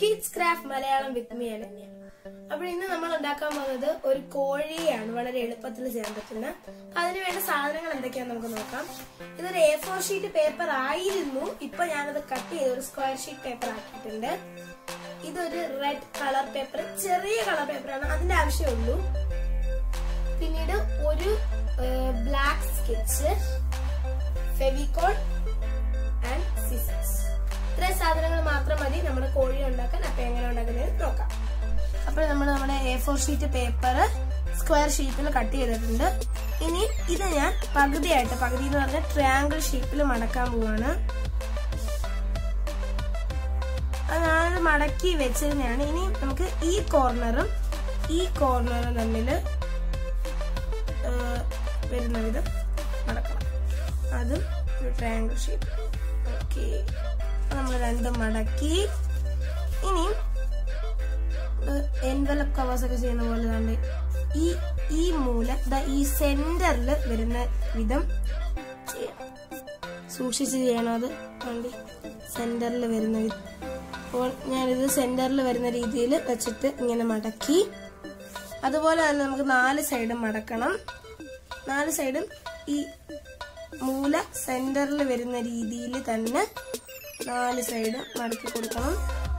Kids craft Malayalam with me Ananya അപ്പോൾ ഇന്ന് നമ്മൾ ഉണ്ടാക്കാൻ പോകുന്നത് ഒരു കോഴിയാണ് വളരെ എളുപ്പത്തിൽ ചെയ്യാൻ പറ്റുന്ന അപ്പൊ അതിന് വേണ്ട സാധനങ്ങൾ എന്തൊക്കെയാന്ന് നമുക്ക് നോക്കാം ഇതൊരു എ ഫോർ ഷീറ്റ് പേപ്പർ ആയിരുന്നു ഇപ്പൊ ഞാനത് കട്ട് ചെയ്ത് ഒരു സ്ക്വയർ ഷീറ്റ് പേപ്പർ ആക്കിയിട്ടുണ്ട് ഇതൊരു റെഡ് കളർ പേപ്പർ ചെറിയ കളർ പേപ്പറാണ് അതിന്റെ ആവശ്യമുള്ളൂ പിന്നീട് ഒരു black sketch Fevicol and scissors ഇത്രയും സാധനങ്ങൾ മാത്രം മതി നമ്മുടെ കോഴി ഉണ്ടാക്കാൻ അപ്പൊ എങ്ങനെ ഉണ്ടാക്കുന്നത് നോക്കാം അപ്പോൾ നമ്മൾ നമ്മുടെ A four sheet paper square ഷീറ്റിൽ കട്ട് ചെയ്തിട്ടുണ്ട് ഇനി ഇത് ഞാൻ പകുതിയായിട്ട് പകുതി എന്ന് പറഞ്ഞാൽ ട്രയാങ്കിൾ ഷേപ്പിൽ മടക്കാൻ പോവാണ് അത് ഞാനത് മടക്കി വെച്ചിരുന്നതാണ് ഇനി നമുക്ക് ഈ കോർണറും ഈ കോർണറും തമ്മിൽ വരുന്ന വിധം മടക്കണം അതും ഒരു ട്രയാങ്കിൾ ഷേപ്പ് ഓക്കെ നമ്മൾ രണ്ടും മടക്കി ഇനി എൻവലപ്പ് കവേഴ്സ് ഒക്കെ ചെയ്യുന്ന പോലെ തന്നെ ഈ ഈ മൂല ദാ ഈ സെന്ററിൽ വരുന്ന വിധം ചെയ്യാം സൂക്ഷിച്ച് ചെയ്യണം അത് വേണ്ടി സെന്ററിൽ വരുന്ന വിധം അപ്പോൾ ഞാനിത് സെന്ററിൽ വരുന്ന രീതിയിൽ വെച്ചിട്ട് ഇങ്ങനെ മടക്കി അതുപോലെ തന്നെ നമുക്ക് നാല് സൈഡും മടക്കണം നാല് സൈഡും ഈ മൂല സെന്ററിൽ വരുന്ന രീതിയിൽ തന്നെ നാല് സൈഡും മടക്കി കൊടുക്കണം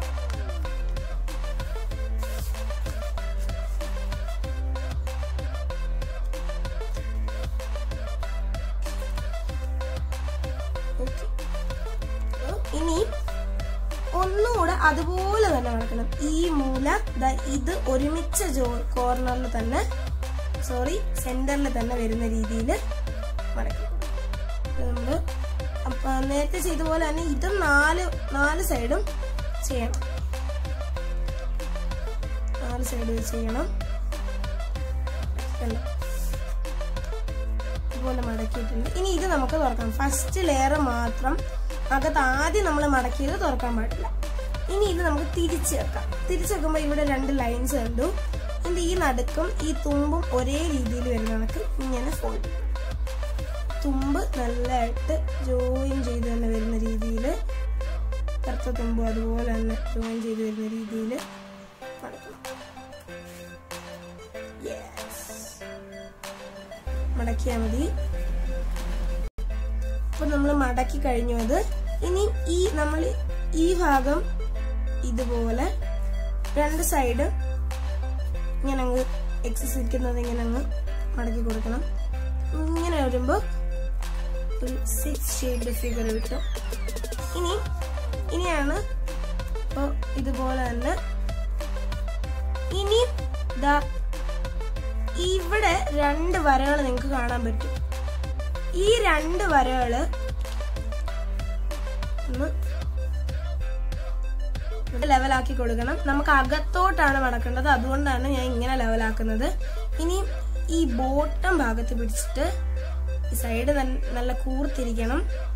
ഓക്കെ ഇനി ഒന്നുകൂടെ അതുപോലെ തന്നെ മടക്കണം ഈ മൂല ദാ ഇത് ഒരുമിച്ച ജോ കോർണറിൽ തന്നെ സോറി സെന്ററിൽ തന്നെ വരുന്ന രീതിയിൽ മടക്കി നമ്മള് അപ്പൊ നേരത്തെ ചെയ്ത പോലെ തന്നെ ഇതും നാല് നാല് സൈഡും ചെയ്യണം നാല് സൈഡ് ചെയ്യണം കണ്ടോ? ഇതുപോലെ മടക്കിയിട്ടുണ്ട് ഇനി ഇത് നമുക്ക് തുറക്കാം ഫസ്റ്റ് ലെയർ മാത്രം അകത്ത് ആദ്യം നമ്മൾ മടക്കിയത് തുറക്കാൻ പാടില്ല ഇനി ഇത് നമുക്ക് തിരിച്ച് വെക്കാം തിരിച്ച് വെക്കുമ്പോൾ ഇവിടെ രണ്ട് ലൈൻസ് കണ്ടു ഇതിന്റെ ഈ നടുക്കും ഈ തുമ്പും ഒരേ രീതിയിൽ വരുന്ന കണക്ക് ഇങ്ങനെ ഫോൾഡ് ചെയ്യും തുമ്പ് നല്ലതായിട്ട് ജോയിൻ ചെയ്ത് തന്നെ വരുന്ന രീതിയിൽ കറുത്ത തുമ്പും അതുപോലെ തന്നെ ജോയിൻ ചെയ്ത് വരുന്ന രീതിയിൽ മടക്കണം മടക്കിയാൽ മതി അപ്പൊ നമ്മൾ മടക്കി കഴിഞ്ഞു അത് ഇനി ഈ നമ്മൾ ഈ ഭാഗം ഇതുപോലെ രണ്ട് സൈഡ് ഇങ്ങനെ അങ്ങ് എക്സസ് ഇരിക്കുന്നത് ഇങ്ങനെ അങ്ങ് മടക്കി കൊടുക്കണം ഇങ്ങനെ വരുമ്പോൾ ഒരു സിക്സ് ഷേഡ് ഫിഗർ കിട്ടും ഇനി ഇനിയാണ് ഇപ്പോൾ ഇതുപോലെ തന്നെ ഇനി ദാ ഇവിടെ രണ്ട് വരകൾ നിങ്ങൾക്ക് കാണാൻ പറ്റും ഈ രണ്ട് വരകള് ഒന്ന് ലെവലാക്കി കൊടുക്കണം നമുക്ക് അകത്തോട്ടാണ് മടക്കേണ്ടത് അതുകൊണ്ടാണ് ഞാൻ ഇങ്ങനെ ലെവലാക്കുന്നത് ഇനി ഈ ബോട്ടം ഭാഗത്ത് പിടിച്ചിട്ട് ഈ സൈഡ് നല്ല കൂർത്തിരിക്കണം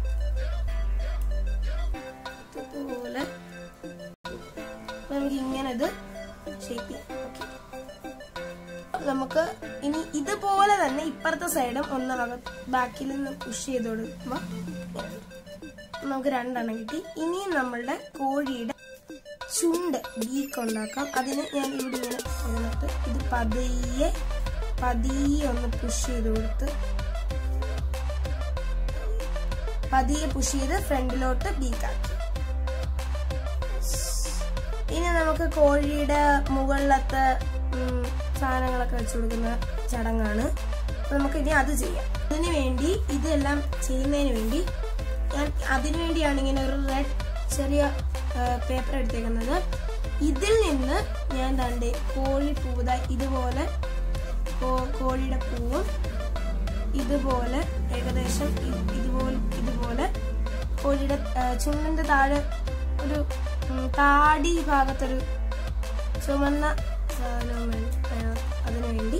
ഇതുപോലെ നമുക്ക് ഇങ്ങനെ ഇത് ഷേപ്പ് ചെയ്യാം ഓക്കെ നമുക്ക് ഇനി ഇതുപോലെ തന്നെ ഇപ്പുറത്തെ സൈഡും ഒന്ന് അകത്ത് ബാക്കിൽ നിന്ന് പുഷ് ചെയ്ത് കൊടുക്കുമ്പോൾ നമുക്ക് രണ്ടെണ്ണം കിട്ടി ഇനിയും നമ്മളുടെ കോഴിയുടെ ചുണ്ട് ബീക്ക് ഉണ്ടാക്കാം അതിന് ഞാൻ ഇവിടെ ഇങ്ങനെ വന്നിട്ട് ഇത് പതിയെ പതിയെ ഒന്ന് പുഷ് ചെയ്ത് കൊടുത്ത് പതിയെ പുഷ് ചെയ്ത് ഫ്രണ്ടിലോട്ട് ബീക്കാക്കി ഇനി നമുക്ക് കോഴിയുടെ മുകളിലത്തെ സാധനങ്ങളൊക്കെ വെച്ച് കൊടുക്കുന്ന ചടങ്ങാണ് അപ്പൊ നമുക്ക് ഇനി അത് ചെയ്യാം അതിനു വേണ്ടി ഇതെല്ലാം ചെയ്യുന്നതിന് വേണ്ടി ഞാൻ അതിനു വേണ്ടിയാണ് ഇങ്ങനെ ഒരു റെഡ് ചെറിയ പേപ്പർ എടുത്തേക്കുന്നത് ഇതിൽ നിന്ന് ഞാൻ തൻ്റെ കോഴി പൂത ഇതുപോലെ കോഴിയുടെ പൂവും ഇതുപോലെ ഏകദേശം ഇതുപോലെ ഇതുപോലെ കോഴിയുടെ ചുണ്ടിന്റെ താഴെ ഒരു താടി ഭാഗത്തൊരു ചുമന്ന സാധനം അതിനു വേണ്ടി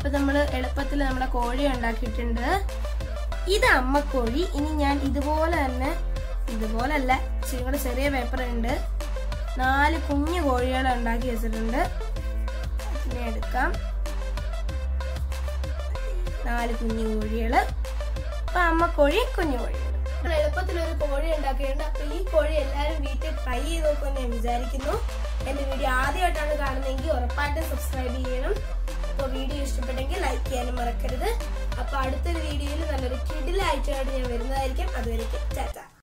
അപ്പൊ നമ്മള് എളുപ്പത്തിൽ നമ്മുടെ കോഴി ഉണ്ടാക്കിയിട്ടുണ്ട് ഇത് അമ്മക്കോഴി ഇനി ഞാൻ ഇതുപോലെ തന്നെ ഇതുപോലല്ല ഇച്ചിരി കൂടെ ചെറിയ പേപ്പർ ഉണ്ട് നാല് കുഞ്ഞു കോഴികളെ ഉണ്ടാക്കി വെച്ചിട്ടുണ്ട് പിന്നെ എടുക്കാം നാല് കുഞ്ഞു കോഴികള് അപ്പൊ അമ്മക്കോഴി കുഞ്ഞു കോഴികൾ നമ്മൾ എളുപ്പത്തിൽ ഒരു കോഴി ഉണ്ടാക്കിയിട്ടുണ്ട് അപ്പൊ ഈ കോഴി എല്ലാവരും വീട്ടിൽ ട്രൈ ചെയ്ത് നോക്കുമെന്ന് ഞാൻ വിചാരിക്കുന്നു എന്റെ വീഡിയോ ആദ്യമായിട്ടാണ് കാണുന്നതെങ്കിൽ ഉറപ്പായിട്ടും സബ്സ്ക്രൈബ് ചെയ്യണം അപ്പോൾ വീഡിയോ ഇഷ്ടപ്പെട്ടെങ്കിൽ ലൈക്ക് ചെയ്യാനും മറക്കരുത് അപ്പൊ അടുത്തൊരു വീഡിയോയിൽ നല്ലൊരു കിടിലായിട്ടുമായിട്ട് ഞാൻ വരുന്നതായിരിക്കും അതുവരെയ്ക്കും ടാറ്റ